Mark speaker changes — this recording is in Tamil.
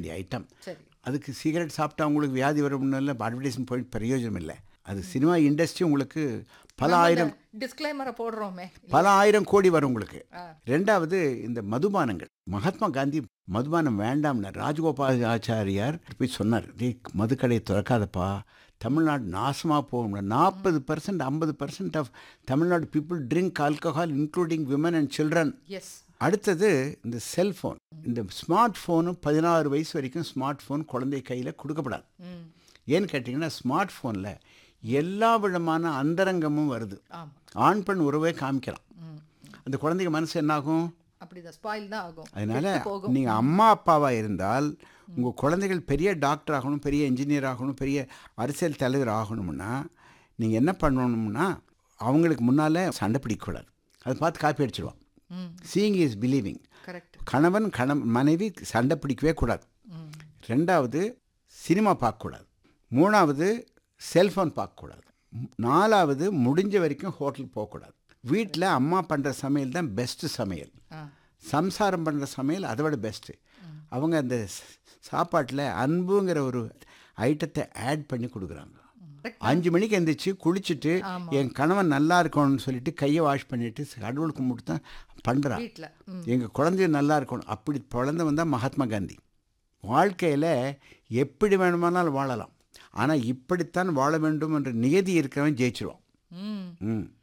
Speaker 1: வேண்டிய ஐட்டம்
Speaker 2: சரி
Speaker 1: அதுக்கு சிகரெட் சாப்பிட்டா உங்களுக்கு வியாதி வரும்னு இல்லை அட்வர்டைஸ்மெண்ட் போய் பிரயோஜனம் இல்லை அது சினிமா இண்டஸ்ட்ரி உங்களுக்கு பல ஆயிரம்
Speaker 2: டிஸ்க்ளைமரை போடுறோமே
Speaker 1: பல ஆயிரம் கோடி வரும் உங்களுக்கு
Speaker 2: ஆ.
Speaker 1: ரெண்டாவது இந்த மதுபானங்கள் மகாத்மா காந்தி மதுபானம் வேண்டாம்னு ராஜகோபால் ஆச்சாரியார் போய் சொன்னார் டேய் மதுக்கடையை திறக்காதப்பா தமிழ்நாடு நாசமாக போகும் நாற்பது பர்சன்ட் ஐம்பது percent of Tamil Nadu people drink alcohol including women and children
Speaker 2: yes
Speaker 1: அடுத்தது இந்த செல்ஃபோன் இந்த ஸ்மார்ட் ஃபோனும் பதினாறு வயசு வரைக்கும் ஸ்மார்ட் ஃபோன் குழந்தை கையில் கொடுக்கப்படாது
Speaker 2: ம்
Speaker 1: ஏன்னு கேட்டிங்கன்னா ஸ்மார்ட் ஃபோனில் எல்லா விதமான அந்தரங்கமும் வருது
Speaker 2: ஆமாம்
Speaker 1: ஆண் பெண் உறவே காமிக்கலாம்
Speaker 2: ம்
Speaker 1: அந்த குழந்தைங்க மனசு என்னாகும்
Speaker 2: அப்படிதான் ஸ்பாயில் தான் ஆகும்
Speaker 1: அதனால
Speaker 2: கெட்டு போகும்
Speaker 1: நீங்கள் அம்மா அப்பாவாக இருந்தால் உங்கள் குழந்தைகள் பெரிய டாக்டர் ஆகணும் பெரிய இன்ஜினியர் ஆகணும் பெரிய அரசியல் தலைவர் ஆகணும்னா நீங்கள் என்ன பண்ணணும்னா அவங்களுக்கு முன்னால் சண்டை பிடிக்கக்கூடாது அதை பார்த்து காப்பி அடிச்சிடுவான்
Speaker 2: ம்
Speaker 1: சீயிங் இஸ் பிலீவிங்
Speaker 2: கரெக்ட்
Speaker 1: கணவன் கண மனைவி சண்டை பிடிக்கவே கூடாது
Speaker 2: ம்
Speaker 1: ரெண்டாவது சினிமா பார்க்கக்கூடாது மூணாவது செல்ஃபோன் பார்க்கக்கூடாது நாலாவது முடிஞ்ச வரைக்கும் ஹோட்டல் போகக்கூடாது வீட்டில் அம்மா பண்ணுற சமையல் தான் பெஸ்ட்டு சமையல்
Speaker 2: ஆ
Speaker 1: சம்சாரம் பண்ணுற சமையல் அதை விட பெஸ்ட்டு அவங்க அந்த சாப்பாட்டில் அன்புங்கிற ஒரு ஐட்டத்தை ஆட் பண்ணி கொடுக்குறாங்க
Speaker 2: correct.
Speaker 1: அஞ்சு மணிக்கு எந்திரிச்சு குளிச்சுட்டு
Speaker 2: ஆமா.
Speaker 1: என் கணவன் நல்லா இருக்கணும்னு சொல்லிட்டு கையை வாஷ் பண்ணிட்டு கடவுள் கும்பிட்டு தான் பண்ணுறான்
Speaker 2: வீட்டில் ம்
Speaker 1: எங்கள் குழந்தைய நல்லா இருக்கணும் அப்படி குழந்தை வந்தால் மகாத்மா காந்தி வாழ்க்கையில் எப்படி வேணுமானாலும் வாழலாம் ஆனால் இப்படித்தான் வாழ வேண்டும் என்ற நியதி இருக்கிறவன் ஜெயிச்சிருவான்
Speaker 2: ம்
Speaker 1: ம்